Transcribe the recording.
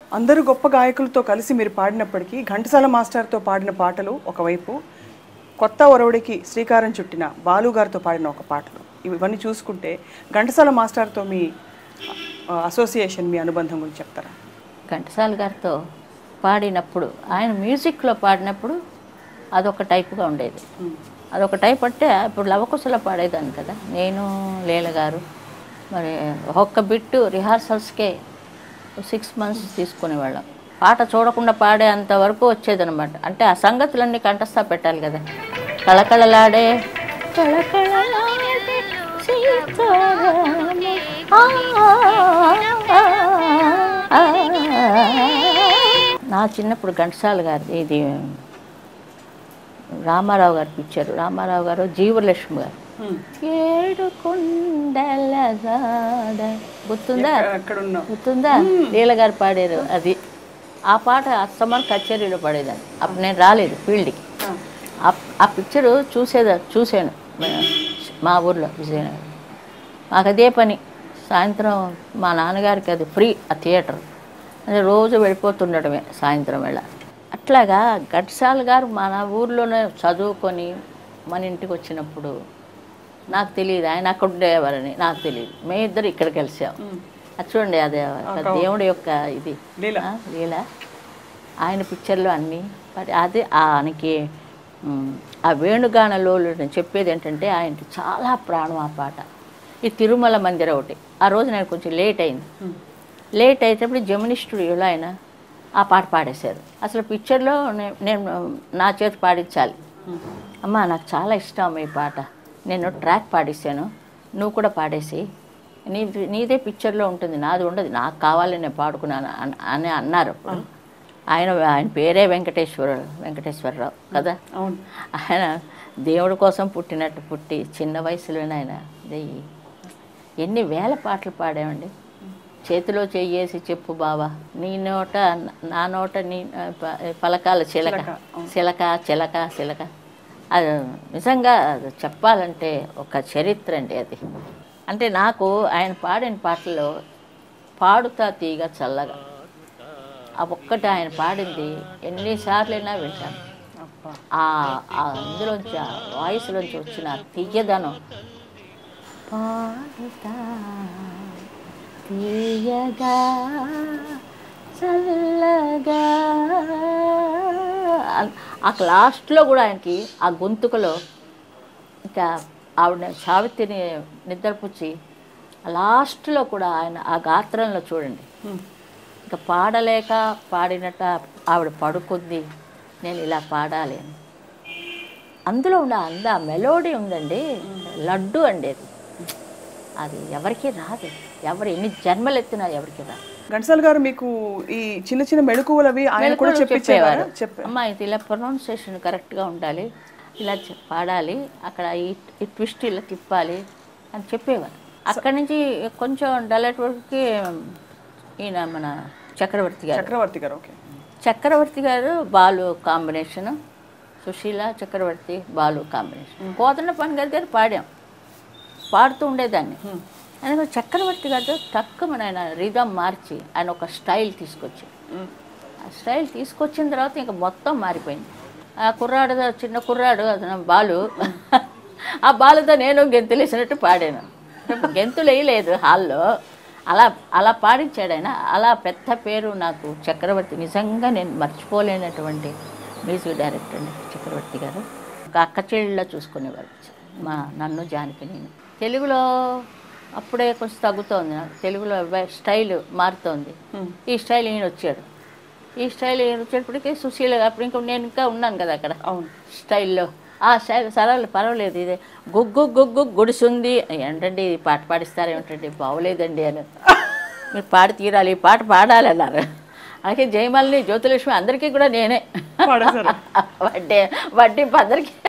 అందరూ గొప్ప గాయకులతో కలిసి మీరు పాడినప్పటికీ ఘంటసాల మాస్టర్తో పాడిన పాటలు ఒకవైపు కొత్త ఒరవడికి శ్రీకారం చుట్టిన బాలు గారితో పాడిన ఒక పాటలు ఇవన్నీ చూసుకుంటే ఘంటసాల మాస్టర్తో మీ అసోసియేషన్ మీ అనుబంధం గురించి చెప్తారా ఘంటసాల గారితో పాడినప్పుడు ఆయన మ్యూజిక్లో పాడినప్పుడు అదొక టైపుగా ఉండేది అదొక టైప్ అంటే ఇప్పుడు లవకుశలో పాడేదాన్ని కదా నేను లీల గారు మరి ఒక్క బిట్టు రిహార్సల్స్కే సిక్స్ మంత్స్ తీసుకునేవాళ్ళం పాట చూడకుండా పాడే అంత వరకు వచ్చేదనమాట అంటే ఆ సంగతులన్నీ కంఠస్థ పెట్టాలి కదా కళకళలాడే కళకళలాడే సీతారామ ఆ, ఆ, ఆ, నా చిన్నప్పుడు ఘంటసాల గారి ఇది రామారావు గారు పిక్చర్ రామారావు గారు జీవలక్ష్మి గారు ఏడు కొండల జాడ గుర్తుందా ఎక్కడ ఉన్నాం గుర్తుందా లీల గారు పాడారు అది ఆ పాట అస్తమాన్ కచేరీలో పాడేదాన్ని అప్పుడు నేను రాలేదు ఫీల్డ్కి ఆ ఆ పిక్చరు చూసేదా చూశాను మన- మా ఊర్లో విజయనగరం మాకు అదే పని సాయంత్రం మా నాన్నగారికి అది ఫ్రీ ఆ థియేటర్ అంటే రోజు వెళ్ళిపోతుండటమే సాయంత్రం వేళ అట్లాగా ఘట్సాల్ గారు మన ఊర్లోనే చదువుకొని మన ఇంటికి వచ్చినప్పుడు నాకు తెలియదు ఆయన అక్కడ ఉండేవారని నాకు తెలియదు మేమిద్దరు ఇక్కడ కలిసాం అది చూడండి అది ఒక దేవుడి యొక్క ఇది లీల. ఆ, లీల ఆయన పిక్చర్లో అన్నీ మరి అదే ఆయనకి ఉమ్, ఆ వేణుగానలో నేను చెప్పేది ఏంటంటే ఆయనకి చాలా ప్రాణం ఆ పాట ఈ తిరుమల మందిరం ఒకటి ఆ రోజు నేను కొంచెం లేట్ అయింది లేట్ అయ్యేటప్పుడు జమిని స్టూడియోలో ఆయన ఆ పాట పాడేశారు అసలు పిక్చర్లో నే- నేను నా చేతి పాడించాలి అమ్మ నాకు చాలా ఇష్టం ఈ పాట నేను ట్రాక్ పాడేశాను నువ్వు కూడా పాడేసి నీ నీదే పిక్చర్లో ఉంటుంది నాది ఉండదు నాకు కావాలి నేను పాడుకున్నాను అన్- అని అన్నారు అప్పుడు. ఆయన ఆయన పేరే వెంకటేశ్వర వెంకటేశ్వరరావు కదా అవును ఆయన దేవుడి కోసం పుట్టినట్టు పుట్టి చిన్న వయసులోనే ఆయన దెయ్యి ఎన్ని వేల పాటలు పాడామండి చేతిలో చెయ్యేసి చెప్పు బావా నీ నోట నా నోట నీ ఆ, ప- పలకాల చిలక చిలక చిలక చిలక అది నిజంగా అది చెప్పాలంటే ఒక చరిత్ర అండి అది అంటే నాకు ఆయన పాడిన పాటల్లో పాడుతా తీగ చల్లగా ఆ ఒక్కటి ఆయన పాడింది ఎన్నిసార్లైనా వింటాను అబ్బా ఆ ఆ అందులోంచి ఆ వాయిస్లోంచి వచ్చిన ఆ తీయదనం పాడుతా తీయగా చల్లగా అన్- ఆ లాస్ట్లో కూడా ఆయనకి ఆ గొంతుకలో ఇంకా ఆవిడ సావిత్రిని నిద్రపుచ్చి లాస్ట్లో కూడా ఆయన ఆ గాత్రంలో చూడండి ఇంకా పాడలేక పాడినట్ట ఆవిడ పడుకుంది నేను ఇలా పాడాలి అని అందులో ఉన్న అంద మెలోడీ ఉందండి లడ్డు అండి అది అది ఎవరికీ రాదు ఎవరు ఎన్ని జన్మలు ఎత్తినా ఎవరికి రాదు ఘంటసాల గారు మీకు ఈ చిన్న చిన్న మెళకువలు అవి ఆయన కూడా మెలకువలు చెప్పించేవారు చెప్పారు అమ్మా ఇది ఇలా ప్రొనౌన్సియేషన్ కరెక్ట్గా ఉండాలి ఇలా చె- పాడాలి అక్కడ ఈ ఈ ట్విస్ట్ ఇలా తిప్పాలి అని చెప్పేవారు అక్కడి నుంచి కొంచెం డలెట్ వరకు ఈయన మన చక్రవర్తి గారు చక్రవర్తి గారు ఓకే చక్రవర్తి గారు బాలు కాంబినేషను సుశీల చక్రవర్తి బాలు కాంబినేషన్ కోదన్న పని గారి దగ్గర పాడాం పాడుతూ ఉండేదాన్ని ఆయన చక్రవర్తి గారితో తక్కువ ఆయన రిధం మార్చి ఆయన ఒక స్టైల్ తీసుకొచ్చి ఆ స్టైల్ తీసుకొచ్చిన తర్వాత ఇంకా మొత్తం మారిపోయింది ఆ కుర్రాడు చిన్న కుర్రాడు అతను బాలు ఆ బాలుతో నేను గెంతులు వేసినట్టు పాడాను గెంతులు వేయలేదు హాల్లో అలా అలా పాడించాడు ఆయన అలా పెద్ద పేరు నాకు చక్రవర్తి నిజంగా నేను మర్చిపోలేనటువంటి మ్యూజిక్ డైరెక్టర్ అండి చక్రవర్తి గారు ఒక అక్క చెల్లిలా చూసుకునేవారు మా నన్ను జానకి నేను తెలుగులో అప్పుడే కొంచెం తగ్గుతోంది నాకు తెలుగులో వే- స్టైల్ మారుతోంది ఈ స్టైల్ ఈయన వచ్చాడు ఈ స్టైల్ ఈయన వచ్చేటప్పటికి సుశీల అప్పుడు ఇంకా నేను ఇంకా ఉన్నాను కదా అక్కడ అవును స్టైల్లో ఆ స్టైల్ సరళ పర్వాలేదు ఇదే గుగ్గు గుగ్గు గుడిసుంది ఏంటండి ఇది పాట పాడిస్తారు ఏమిటండి బాగోలేదండి అని మీరు పాడి తీరాలి ఈ పాట పాడాలి అన్నారు అలాగే జయమాలిని జ్యోతిలక్ష్మి అందరికీ కూడా నేనే పాడేశారు వడ్డీ వడ్డీ అందరికీ